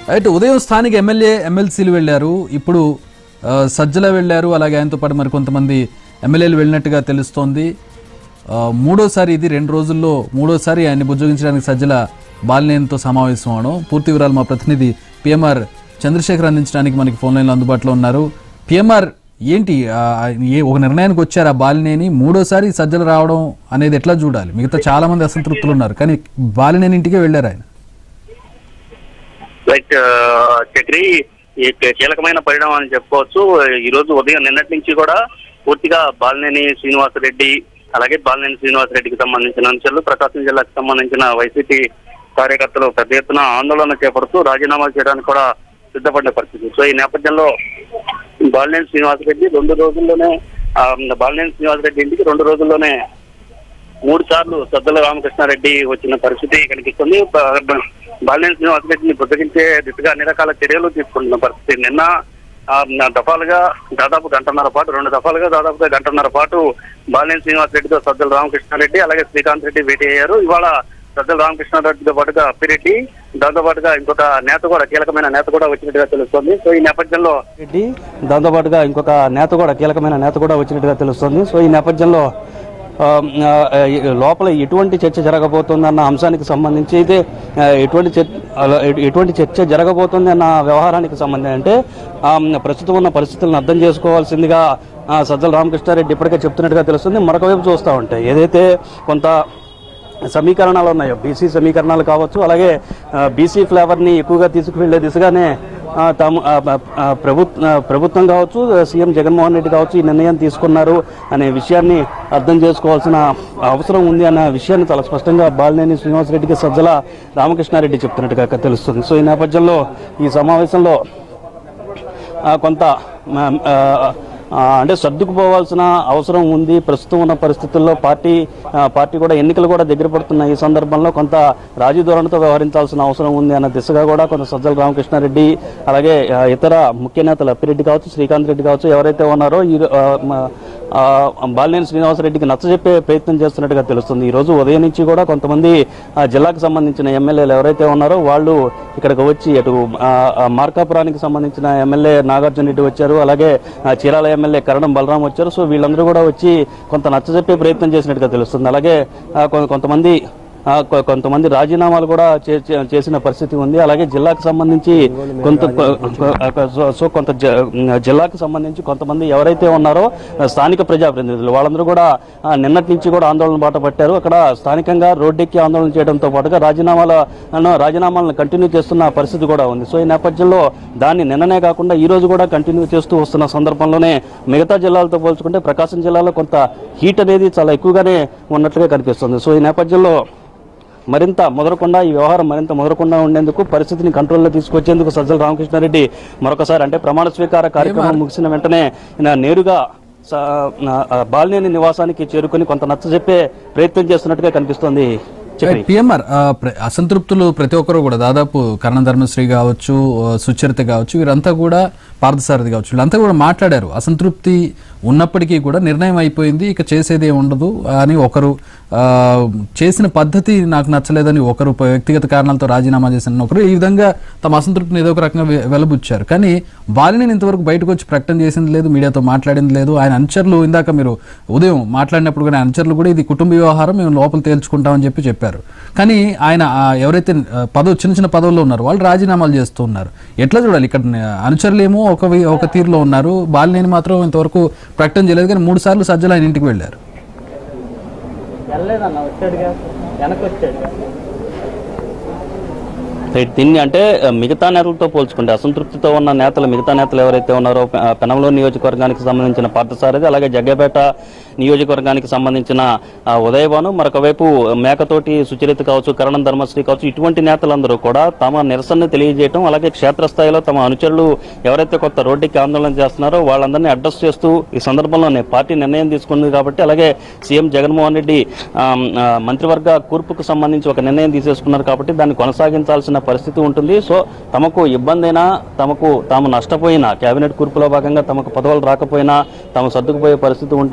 అయితే ఉదయం స్థానిక ఎమ్మెల్యే ఎమ్మెల్సీలు వెళ్ళారు ఇప్పుడు ఆ, సజ్జల వెళ్ళారు అలాగే ఆయనతో పాటు మరి కొంతమంది ఎమ్మెల్యేలు వెళ్ళినట్టుగా తెలుస్తోంది ఆ, మూడోసారి ఇది రెండు రోజుల్లో మూడోసారి ఆయన్ని బుజ్జగించడానికి సజ్జల బాలినేనితో సమావేశం అవడం పూర్తి వివరాలు మా ప్రతినిధి పిఎంఆర్ చంద్రశేఖర్ అందించడానికి మనకి ఫోన్ లైన్లో అందుబాటులో ఉన్నారు పిఎంఆర్ ఏంటి ఆ, ఏ ఒక నిర్ణయానికి వచ్చారు ఆ బాలినేని మూడోసారి సజ్జల రావడం అనేది ఎట్లా చూడాలి మిగతా చాలా మంది అసంతృప్తులు ఉన్నారు కానీ బాలినేని ఇంటికే వెళ్ళారు ఆయన రైట్ చక్రి ఈ కీలకమైన పరిణామం అని చెప్పుకోవచ్చు ఈ రోజు ఉదయం నిన్నటి నుంచి కూడా పూర్తిగా బాలినేని శ్రీనివాసరెడ్డి అలాగే బాలినేని శ్రీనివాసరెడ్డికి సంబంధించిన అంశాలు ప్రకాశం జిల్లాకు సంబంధించిన వైసీపీ కార్యకర్తలు పెద్ద ఎత్తున ఆందోళన చేపడుతూ రాజీనామా చేయడానికి కూడా సిద్ధపడిన పరిస్థితి సో ఈ నేపథ్యంలో బాలినేని శ్రీనివాసరెడ్డి రెండు రోజుల్లోనే ఆ, బాలినేని శ్రీనివాసరెడ్డి ఇంటికి రెండు రోజుల్లోనే మూడు సార్లు సద్దల రామకృష్ణారెడ్డి వచ్చిన పరిస్థితి కనిపిస్తుంది బ- బ- బాలినేని శ్రీనివాసరెడ్డిని బుద్ధగించే దిశగా అన్ని రకాల చర్యలు తీసుకుంటున్న పరిస్థితి నిన్న ఆ, నా దఫాలుగా దాదాపు గంటన్నర పాటు రెండు దఫాలుగా దాదాపుగా గంటన్నర పాటు బాలినేని శ్రీనివాసరెడ్డితో సద్దల రామకృష్ణారెడ్డి అలాగే శ్రీకాంత్ రెడ్డి భేటీ అయ్యారు ఇవాళ సద్దల రామకృష్ణారెడ్డితో పాటుగా అప్పిరెడ్డి దాంతో పాటుగా ఇంకొక నేత కూడా కీలకమైన నేత కూడా వచ్చినట్టుగా తెలుస్తోంది సో ఈ నేపథ్యంలో రెడ్డి దాంతోపాటుగా ఇంకొక నేత కూడా కీలకమైన నేత కూడా వచ్చినట్టుగా తెలుస్తుంది సో ఈ నేపథ్యంలో ఆ, ఆ, ఈ లోపల ఎటువంటి చర్చ జరగబోతుందన్న అంశానికి సంబంధించి అయితే ఆ, ఎటువంటి చర్చ అలా ఎటు- ఎటువంటి చర్చ జరగబోతుంది అన్న వ్యవహారానికి సంబంధించి అంటే ఆ, ప్రస్తుతం ఉన్న పరిస్థితులను అర్థం చేసుకోవాల్సిందిగా ఆ, సజ్జల రామకృష్ణారెడ్డి ఇప్పటికే చెప్తున్నట్టుగా తెలుస్తుంది మరొక వైపు చూస్తూ ఉంటాయి ఏదైతే కొంత సమీకరణాలు ఉన్నాయో బీసీ సమీకరణాలు కావచ్చు అలాగే బీసీ ఫ్లేవర్ని ఎక్కువగా తీసుకువెళ్లే దిశగానే ఆ, తాము ఆ, ఆ, ప్రభుత్వ ఆ, ప్రభుత్వం కావచ్చు సీఎం జగన్మోహన్ రెడ్డి కావచ్చు ఈ నిర్ణయం తీసుకున్నారు అనే విషయాన్ని అర్థం చేసుకోవాల్సిన అవసరం ఉంది అన్న విషయాన్ని చాలా స్పష్టంగా బాలినేని శ్రీనివాసరెడ్డికి సజ్జల రామకృష్ణారెడ్డి చెప్తున్నట్టుగా తెలుస్తుంది సో ఈ నేపథ్యంలో ఈ సమావేశంలో ఆ, కొంత ఆ, ఆ, ఆ, అంటే సర్దుకుపోవాల్సిన అవసరం ఉంది ప్రస్తుతం ఉన్న పరిస్థితుల్లో పార్టీ ఆ, పార్టీ కూడా ఎన్నికలు కూడా దగ్గర పడుతున్న ఈ సందర్భంలో కొంత రాజీ ధోరణితో వ్యవహరించాల్సిన అవసరం ఉంది అన్న దిశగా కూడా కొంత సజ్జల రామకృష్ణారెడ్డి అలాగే ఆ, ఇతర ముఖ్య నేతలు అప్పిరెడ్డి కావచ్చు శ్రీకాంత్ రెడ్డి కావచ్చు ఎవరైతే ఉన్నారో ఈ ఆ, మ- ఆ, బాలినేని శ్రీనివాసరెడ్డికి నచ్చజెప్పే ప్రయత్నం చేస్తున్నట్టుగా తెలుస్తుంది ఈ రోజు ఉదయం నుంచి కూడా కొంతమంది ఆ, జిల్లాకు సంబంధించిన ఎమ్మెల్యేలు ఎవరైతే ఉన్నారో వాళ్ళు ఇక్కడికి వచ్చి అటు ఆ, ఆ, మార్కాపురానికి సంబంధించిన ఎమ్మెల్యే నాగార్జున రెడ్డి వచ్చారు అలాగే ఆ, చీరాల ఎమ్మెల్యే కరణం బలరాం వచ్చారు సో వీళ్ళందరూ కూడా వచ్చి కొంత నచ్చజెప్పే ప్రయత్నం చేసినట్టుగా తెలుస్తుంది అలాగే ఆ, కొ- కొంతమంది ఆ, కొ- కొంతమంది రాజీనామాలు కూడా చే- చే- చేసిన పరిస్థితి ఉంది అలాగే జిల్లాకు సంబంధించి కొంత కొ- కొ- సో- సో కొంత జ- జిల్లాకు సంబంధించి కొంతమంది ఎవరైతే ఉన్నారో ఆ, స్థానిక ప్రజాప్రతినిధులు వాళ్ళందరూ కూడా ఆ, నిన్నటి నుంచి కూడా ఆందోళన బాట పట్టారు అక్కడ స్థానికంగా రోడ్డెక్కి ఆందోళన చేయడంతో పాటుగా రాజీనామాల అను- రాజీనామాలను కంటిన్యూ చేస్తున్న పరిస్థితి కూడా ఉంది సో ఈ నేపథ్యంలో దాన్ని నిన్ననే కాకుండా ఈ రోజు కూడా కంటిన్యూ చేస్తూ వస్తున్న సందర్భంలోనే మిగతా జిల్లాలతో పోల్చుకుంటే ప్రకాశం జిల్లాలో కొంత హీట్ అనేది చాలా ఎక్కువగానే ఉన్నట్లుగా కనిపిస్తుంది సో ఈ నేపథ్యంలో మరింత ముదరకుండా ఈ వ్యవహారం మరింత ముదరకుండా ఉండేందుకు పరిస్థితిని కంట్రోల్లో తీసుకొచ్చేందుకు సజ్జల రామకృష్ణారెడ్డి మరొకసారి అంటే ప్రమాణ స్వీకార కార్యక్రమం ముగిసిన వెంటనే ఈయన నేరుగా స- నా- ఆ బాలినేని నివాసానికి చేరుకుని కొంత నచ్చజెప్పే ప్రయత్నం చేస్తున్నట్టుగా కనిపిస్తోంది చక్రి పిఎంఆర్ అసంతృప్తులు ప్రతి ఒక్కరు కూడా దాదాపు కర్ణ ధర్మశ్రీ కావచ్చు ఆ, సుచరిత కావచ్చు వీరంతా కూడా పార్థసారథి కావచ్చు వీళ్ళంతా కూడా మాట్లాడారు అసంతృప్తి ఉన్నప్పటికీ కూడా నిర్ణయం అయిపోయింది ఇక చేసేది ఏమి ఉండదు అని ఒకరు ఆ, చేసిన పద్ధతి నాకు నచ్చలేదని ఒకరు ప- వ్యక్తిగత కారణాలతో రాజీనామా చేసిన ఒకరు ఈ విధంగా తమ అసంతృప్తిని ఏదో ఒక రకంగా వె- వెలబుచ్చారు కానీ బాలినేని ఇంతవరకు బయటకు వచ్చి ప్రకటన చేసింది లేదు మీడియాతో మాట్లాడింది లేదు ఆయన అనుచరులు ఇందాక మీరు ఉదయం మాట్లాడినప్పుడు కూడా ఆయన అనుచరులు కూడా ఇది కుటుంబ వ్యవహారం మేము లోపల తేల్చుకుంటామని చెప్పి చెప్పారు కానీ ఆయన ఆ, ఎవరైతే ఆ, పదవి చిన్న చిన్న పదవుల్లో ఉన్నారో వాళ్ళు రాజీనామాలు చేస్తూ ఉన్నారు ఎట్లా చూడాలి ఇక్కడ న- అనుచరులు ఏమో ఒక వి- ఒక తీరులో ఉన్నారు బాలినేని మాత్రం ఇంతవరకు ప్రకటన చేయలేదు కానీ మూడు సార్లు సజ్జలు ఆయన ఇంటికి వెళ్ళారు రైట్ దీన్ని అంటే ఆ, మిగతా నేతలతో పోల్చుకుంటే అసంతృప్తితో ఉన్న నేతలు మిగతా నేతలు ఎవరైతే ఉన్నారో పె- ఆ, పెనంలో నియోజకవర్గానికి సంబంధించిన పార్థసారథి అలాగే జగ్గపేట నియోజకవర్గానికి సంబంధించిన ఆ, ఉదయభాను మరొక వైపు మేకతోటి సుచరిత కావచ్చు కరణం ధర్మశ్రీ కావచ్చు ఇటువంటి నేతలందరూ కూడా తమ నిరసనని తెలియజేయటం అలాగే క్షేత్రస్థాయిలో తమ అనుచరులు ఎవరైతే కొత్త రోడ్డుకి ఆందోళన చేస్తున్నారో వాళ్ళందరినీ అడ్రస్ చేస్తూ ఈ సందర్భంలోనే పార్టీ నిర్ణయం తీసుకుంది కాబట్టి అలాగే సీఎం జగన్మోహన్ రెడ్డి ఆమ్, ఆ, మంత్రివర్గ కూర్పుకు సంబంధించి ఒక నిర్ణయం తీసేసుకున్నారు కాబట్టి దాన్ని కొనసాగించాల్సిన పరిస్థితి ఉంటుంది సో తమకు ఇబ్బంది అయినా తమకు తాము నష్టపోయినా కేబినెట్ కూర్పులో భాగంగా తమకు పదవులు రాకపోయినా తాము సర్దుకుపోయే పరిస్థితి ఉంటుంది కానీ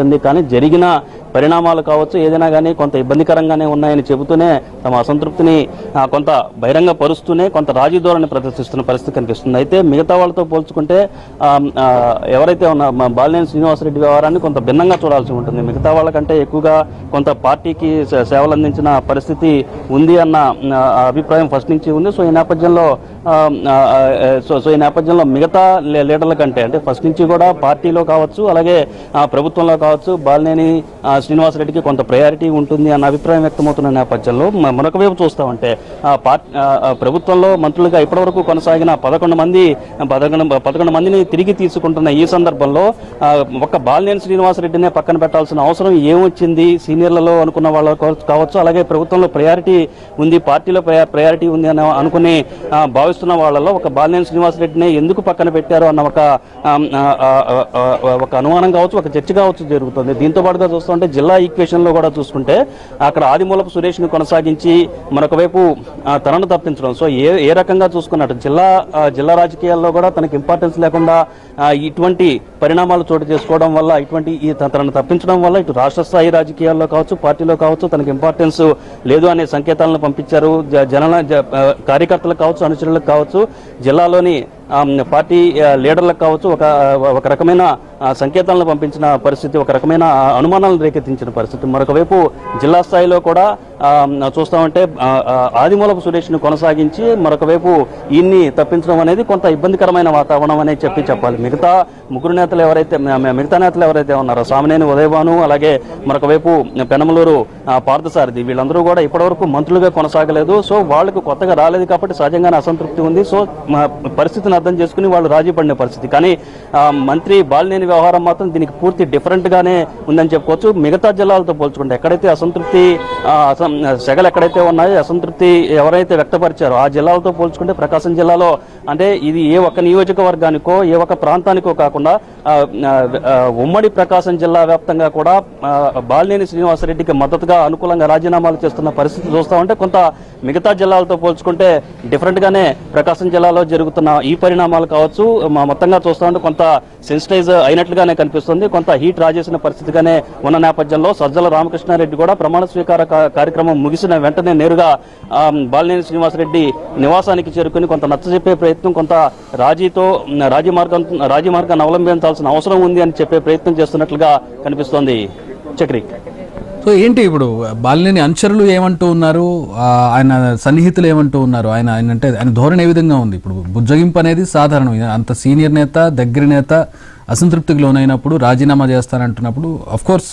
జరిగిన పరిణామాలు కావచ్చు ఏదైనా కానీ కొంత ఇబ్బందికరంగానే ఉన్నాయని చెబుతూనే తమ అసంతృప్తిని ఆ, కొంత బహిరంగ పరుస్తూనే కొంత రాజీ ధోరణి ప్రదర్శిస్తున్న పరిస్థితి కనిపిస్తుంది అయితే మిగతా వాళ్ళతో పోల్చుకుంటే ఆ, ఆ, ఎవరైతే ఉన్న మా బాలినేని శ్రీనివాసరెడ్డి వ్యవహారాన్ని కొంత భిన్నంగా చూడాల్సి ఉంటుంది మిగతా వాళ్ళకంటే ఎక్కువగా కొంత పార్టీకి సే- సేవలు అందించిన పరిస్థితి ఉంది అన్న ఆ, అభిప్రాయం ఫస్ట్ నుంచి ఉంది సో ఈ నేపథ్యంలో ఆ, ఆ, ఆ, సో సో ఈ నేపథ్యంలో మిగతా లే- లీడర్ల కంటే అంటే ఫస్ట్ నుంచి కూడా పార్టీలో కావచ్చు అలాగే ఆ, ప్రభుత్వంలో కావచ్చు బాలినేని ఆ, శ్రీనివాసరెడ్డికి కొంత ప్రయారిటీ ఉంటుంది అన్న అభిప్రాయం వ్యక్తమవుతున్న నేపథ్యంలో మ- మరొక వైపు చూస్తామంటే ఆ, పార్టీ ఆ, ఆ, ప్రభుత్వంలో మంత్రులుగా ఇప్పటివరకు కొనసాగిన పదకొండు మంది పదకొండు పదకొండు మందిని తిరిగి తీసుకుంటున్న ఈ సందర్భంలో ఆ, ఒక్క బాలినేని శ్రీనివాసరెడ్డినే పక్కన పెట్టాల్సిన అవసరం ఏమొచ్చింది సీనియర్లలో అనుకున్న వాళ్ళు కావచ్చు అలాగే ప్రభుత్వంలో ప్రయారిటీ ఉంది పార్టీలో ప్రయా- ప్రయారిటీ ఉంది అని అనుకుని ఆ, భావిస్తున్న వాళ్ళలో ఒక బాలినేని శ్రీనివాసరెడ్డిని ఎందుకు పక్కన పెట్టారు అన్న ఒక ఆ, ఆ, ఆ, ఆ, ఒక అనుమానం కావచ్చు ఒక చర్చ కావచ్చు జరుగుతుంది దీంతో పాటుగా చూస్తుంటే జిల్లా ఈక్వేషన్ లో కూడా చూసుకుంటే అక్కడ ఆదిమూలపు సురేష్ ని కొనసాగించి మరొక వైపు ఆ, తనను తప్పించడం సో ఏ ఏ రకంగా చూసుకున్నట్టు జిల్లా ఆ, జిల్లా రాజకీయాల్లో కూడా తనకి ఇంపార్టెన్స్ లేకుండా ఆ, ఇటువంటి పరిణామాలు చోటు చేసుకోవడం వల్ల ఇటువంటి ఈ త- తనను తప్పించడం వల్ల ఇటు రాష్ట్ర స్థాయి రాజకీయాల్లో కావచ్చు పార్టీలో కావచ్చు తనకి ఇంపార్టెన్స్ లేదు అనే సంకేతాలను పంపించారు జ- జనన జ- ఆ, కార్యకర్తలకు కావచ్చు అనుచరులకు కావచ్చు జిల్లాలోని ఆమ్, పార్టీ ఆ, లీడర్లకు కావచ్చు ఒక ఒక రకమైన ఆ, సంకేతాలను పంపించిన పరిస్థితి ఒక రకమైన ఆ, అనుమానాలను రేకెత్తించిన పరిస్థితి మరొక వైపు జిల్లా స్థాయిలో కూడా ఆమ్, చూస్తామంటే ఆ, ఆ, ఆదిమూలపు సురేష్ను కొనసాగించి మరొక వైపు ఈయన్ని తప్పించడం అనేది కొంత ఇబ్బందికరమైన వాతావరణం అనేది చెప్పి చెప్పాలి మిగతా ముగ్గురు నేతలు ఎవరైతే మ- మ- మిగతా నేతలు ఎవరైతే ఉన్నారో సామినేని ఉదయభాను అలాగే మరొక వైపు పెనమలూరు ఆ, పార్థసారథి వీళ్ళందరూ కూడా ఇప్పటివరకు మంత్రులుగా కొనసాగలేదు సో వాళ్ళకు కొత్తగా రాలేదు కాబట్టి సహజంగానే అసంతృప్తి ఉంది సో మా పరిస్థితిని అర్థం చేసుకుని వాళ్ళు రాజీ పడిన పరిస్థితి కానీ ఆ, మంత్రి బాలినేని వ్యవహారం మాత్రం దీనికి పూర్తి డిఫరెంట్ గానే ఉందని చెప్పుకోవచ్చు మిగతా జిల్లాలతో పోల్చుకుంటే ఎక్కడైతే అసంతృప్తి ఆ, అసం- సెగలు ఎక్కడైతే ఉన్నాయో అసంతృప్తి ఎవరైతే వ్యక్తపరిచారో ఆ జిల్లాలతో పోల్చుకుంటే ప్రకాశం జిల్లాలో అంటే ఇది ఏ ఒక్క నియోజకవర్గానికో ఏ ఒక్క ప్రాంతానికో కాకుండా ఆ, ఆ, ఆ, ఉమ్మడి ప్రకాశం జిల్లా వ్యాప్తంగా కూడా ఆ, బాలినేని శ్రీనివాసరెడ్డికి మద్దతుగా అనుకూలంగా రాజీనామాలు చేస్తున్న పరిస్థితి చూస్తా ఉంటే కొంత మిగతా జిల్లాలతో పోల్చుకుంటే డిఫరెంట్ గానే ప్రకాశం జిల్లాలో జరుగుతున్న ఈ పరిణామాలు కావచ్చు మా మొత్తంగా చూస్తా ఉంటే కొంత సెన్సిటైజ్ అయినట్లుగానే కనిపిస్తుంది కొంత హీట్ రాజేసిన పరిస్థితిగానే ఉన్న నేపథ్యంలో సజ్జల రామకృష్ణారెడ్డి కూడా ప్రమాణ స్వీకార కా- కార్యక్రమం ముగిసిన వెంటనే నేరుగా ఆ, బాలినేని శ్రీనివాసరెడ్డి నివాసానికి చేరుకుని కొంత నచ్చజెప్పే ప్రయత్నం కొంత రాజీతో ఉమ్, రాజీ మార్గం రాజీ మార్గాన్ని అవలంబించాల్సిన అవసరం ఉంది అని చెప్పే ప్రయత్నం చేస్తున్నట్లుగా కనిపిస్తోంది చక్రి సో ఏంటి ఇప్పుడు బాలినేని అనుచరులు ఏమంటూ ఉన్నారు ఆ, ఆయన సన్నిహితులు ఏమంటూ ఉన్నారు ఆయన ఆయన అంటే ఆయన ధోరణి ఏ విధంగా ఉంది ఇప్పుడు బుజ్జగింపు అనేది సాధారణం ఈయన అంత సీనియర్ నేత దగ్గర నేత అసంతృప్తికి లోనైనప్పుడు రాజీనామా చేస్తానంటున్నప్పుడు అఫ్ కోర్స్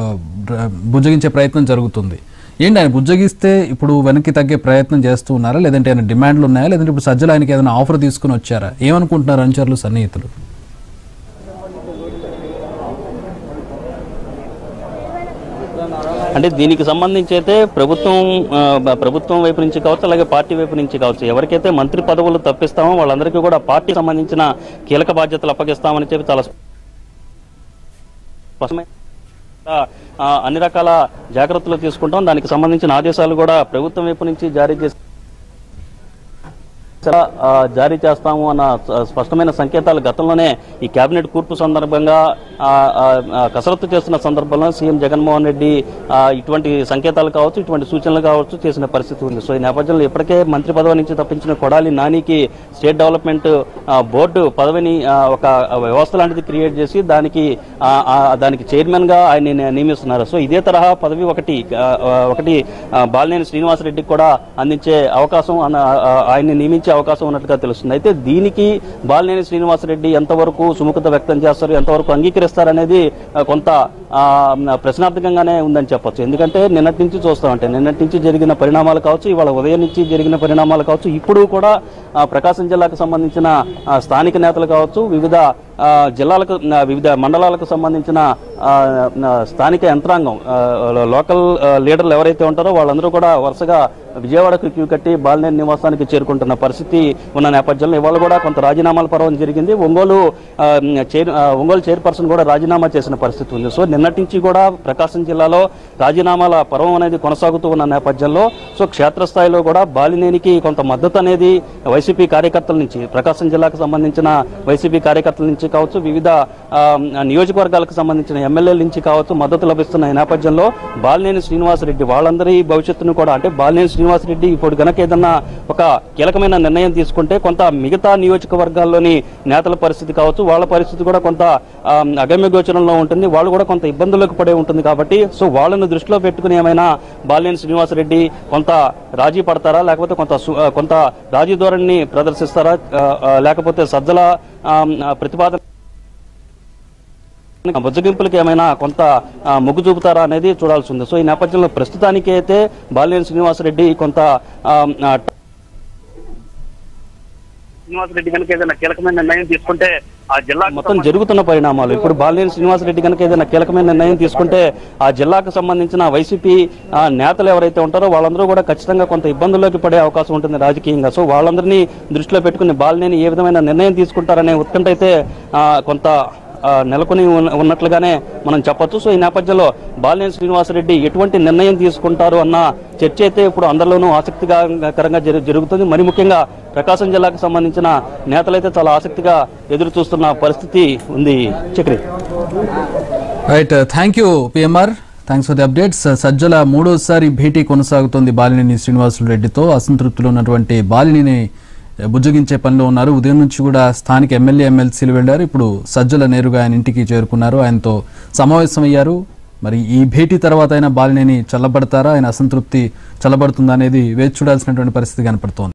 బుజ్జగించే ప్రయత్నం జరుగుతుంది ఏంటి ఆయన బుజ్జగిస్తే ఇప్పుడు వెనక్కి తగ్గే ప్రయత్నం చేస్తూ ఉన్నారా లేదంటే ఆయన డిమాండ్లు ఉన్నాయా లేదంటే ఇప్పుడు సజ్జలు ఆయనకి ఏదైనా ఆఫర్ తీసుకుని వచ్చారా ఏమనుకుంటున్నారు అనుచరులు సన్నిహితులు అంటే దీనికి సంబంధించి అయితే ప్రభుత్వం ఆ, బ- ప్రభుత్వం వైపు నుంచి కావచ్చు అలాగే పార్టీ వైపు నుంచి కావచ్చు ఎవరికైతే మంత్రి పదవులు తప్పిస్తామో వాళ్ళందరికీ కూడా పార్టీ సంబంధించిన కీలక బాధ్యతలు అప్పగిస్తామని చెప్పి చాలా స్పష్టమైన ఆ, అన్ని రకాల జాగ్రత్తలు తీసుకుంటాం దానికి సంబంధించిన ఆదేశాలు కూడా ప్రభుత్వం వైపు నుంచి జారీ చేసి ఆ, జారీ చేస్తాము అన్న స- స్పష్టమైన సంకేతాలు గతంలోనే ఈ కేబినెట్ కూర్పు సందర్భంగా ఆ, ఆ, ఆ, కసరత్తు చేస్తున్న సందర్భంలో సీఎం జగన్మోహన్ రెడ్డి ఆ, ఇటువంటి సంకేతాలు కావచ్చు ఇటువంటి సూచనలు కావచ్చు చేసిన పరిస్థితి ఉంది సో ఈ నేపథ్యంలో ఇప్పటికే మంత్రి పదవి నుంచి తప్పించిన కొడాలి నానికి స్టేట్ డెవలప్మెంట్ ఆ, బోర్డు పదవిని ఆ, ఒక వ్యవస్థ లాంటిది క్రియేట్ చేసి దానికి ఆ, ఆ, దానికి చైర్మన్ గా ఆయన నియమిస్తున్నారు సో ఇదే తరహా పదవి ఒకటి ఆ, ఆ, ఒకటి ఆ, బాలినేని శ్రీనివాసరెడ్డికి కూడా అందించే అవకాశం అన్న- ఆ, ఆయన్ని నియమించే అవకాశం ఉన్నట్టుగా తెలుస్తుంది అయితే దీనికి బాలినేని శ్రీనివాసరెడ్డి ఎంతవరకు సుముఖత వ్యక్తం చేస్తారు ఎంతవరకు అంగీకరిస్తారనేది ఆ, కొంత ఆ, ప్రశ్నార్థకంగానే ఉందని చెప్పొచ్చు ఎందుకంటే నిన్నటి నుంచి చూస్తామంటే నిన్నటి నుంచి జరిగిన పరిణామాలు కావచ్చు ఇవాళ ఉదయం నుంచి జరిగిన పరిణామాలు కావచ్చు ఇప్పుడు కూడా ఆ, ప్రకాశం జిల్లాకు సంబంధించిన ఆ, స్థానిక నేతలు కావచ్చు వివిధ ఆ, జిల్లాలకు ఆ, వివిధ మండలాలకు సంబంధించిన ఆ, ఆ, స్థానిక యంత్రాంగం ఆ, లోకల్ ఆ, లీడర్లు ఎవరైతే ఉంటారో వాళ్ళందరూ కూడా వరుసగా విజయవాడకు క్యూ కట్టి బాలినేని నివాసానికి చేరుకుంటున్న పరిస్థితి ఉన్న నేపథ్యంలో ఇవాళ కూడా కొంత రాజీనామాల పర్వం జరిగింది ఒంగోలు ఆ, చైర్ ఆ, ఒంగోలు చైర్పర్సన్ కూడా రాజీనామా చేసిన పరిస్థితి ఉంది సో నిన్నటి నుంచి కూడా ప్రకాశం జిల్లాలో రాజీనామాల పర్వం అనేది కొనసాగుతూ ఉన్న నేపథ్యంలో సో క్షేత్రస్థాయిలో కూడా బాలినేనికి కొంత మద్దతు అనేది వైసీపీ కార్యకర్తల నుంచి ప్రకాశం జిల్లాకు సంబంధించిన వైసీపీ కార్యకర్తల నుంచి నుంచి కావచ్చు వివిధ ఆ, నియోజకవర్గాలకు సంబంధించిన ఎమ్మెల్యేల నుంచి కావచ్చు మద్దతు లభిస్తున్న ఈ నేపథ్యంలో బాలినేని శ్రీనివాసరెడ్డి వాళ్ళందరి భవిష్యత్తును కూడా అంటే బాలినేని శ్రీనివాసరెడ్డి ఇప్పుడు గనక ఏదన్నా ఒక కీలకమైన నిర్ణయం తీసుకుంటే కొంత మిగతా నియోజకవర్గాల్లోని నేతల పరిస్థితి కావచ్చు వాళ్ళ పరిస్థితి కూడా కొంత ఆ, అగమ్య గోచరంలో ఉంటుంది వాళ్ళు కూడా కొంత ఇబ్బందులకు పడే ఉంటుంది కాబట్టి సో వాళ్ళని దృష్టిలో పెట్టుకుని ఏమైనా బాలినేని శ్రీనివాసరెడ్డి కొంత రాజీ పడతారా లేకపోతే కొంత సు- ఆ, కొంత రాజీ ధోరణిని ప్రదర్శిస్తారా ఆ, ఆ, లేకపోతే సజ్జల ఆ, ఆ, ప్రతిపాదన బుజ్జగింపులకి ఏమైనా కొంత ఆ, మొగ్గు చూపుతారా అనేది చూడాల్సి ఉంది సో ఈ నేపథ్యంలో ప్రస్తుతానికి అయితే బాలినేని శ్రీనివాసరెడ్డి కొంత ఆ, ఆ, శ్రీనివాసరెడ్డి కనుక ఏదైనా కీలకమైన నిర్ణయం తీసుకుంటే ఆ జిల్లా మొత్తం జరుగుతున్న పరిణామాలు ఇప్పుడు బాలినేని శ్రీనివాసరెడ్డి కనుక ఏదైనా కీలకమైన నిర్ణయం తీసుకుంటే ఆ జిల్లాకు సంబంధించిన వైసీపీ ఆ, నేతలు ఎవరైతే ఉంటారో వాళ్ళందరూ కూడా ఖచ్చితంగా కొంత ఇబ్బందుల్లోకి పడే అవకాశం ఉంటుంది రాజకీయంగా సో వాళ్ళందరినీ దృష్టిలో పెట్టుకుని బాలినేని ఏ విధమైన నిర్ణయం తీసుకుంటారనే ఉత్కంఠ అయితే ఆ, కొంత ఆ, నెలకొని ఉన్న- ఉన్నట్లుగానే మనం చెప్పొచ్చు సో ఈ నేపథ్యంలో బాలినేని శ్రీనివాసరెడ్డి ఎటువంటి నిర్ణయం తీసుకుంటారు అన్న చర్చ అయితే ఇప్పుడు అందరిలోనూ ఆసక్తికరంగా జరు- జరుగుతుంది మరి ముఖ్యంగా ప్రకాశం జిల్లాకు సంబంధించిన నేతలైతే చాలా ఆసక్తిగా ఎదురు చూస్తున్న పరిస్థితి ఉంది Chakri right thank you PMR thanks for the updates Sajjala మూడోసారి భేటీ కొనసాగుతోంది బాలినేని శ్రీనివాసులు రెడ్డితో అసంతృప్తిలో ఉన్నటువంటి బాలినిని బుజ్జగించే పనిలో ఉన్నారు ఉదయం నుంచి కూడా స్థానిక ఎమ్మెల్యే ఎమ్మెల్సీలు వెళ్లారు ఇప్పుడు సజ్జల నేరుగా ఆయన ఇంటికి చేరుకున్నారు ఆయనతో సమావేశమయ్యారు మరి ఈ భేటీ తర్వాత అయినా బాలినేని చల్లబడతారా ఆయన అసంతృప్తి చల్లబడుతుందా అనేది వేచి చూడాల్సినటువంటి పరిస్థితి కనపడుతోంది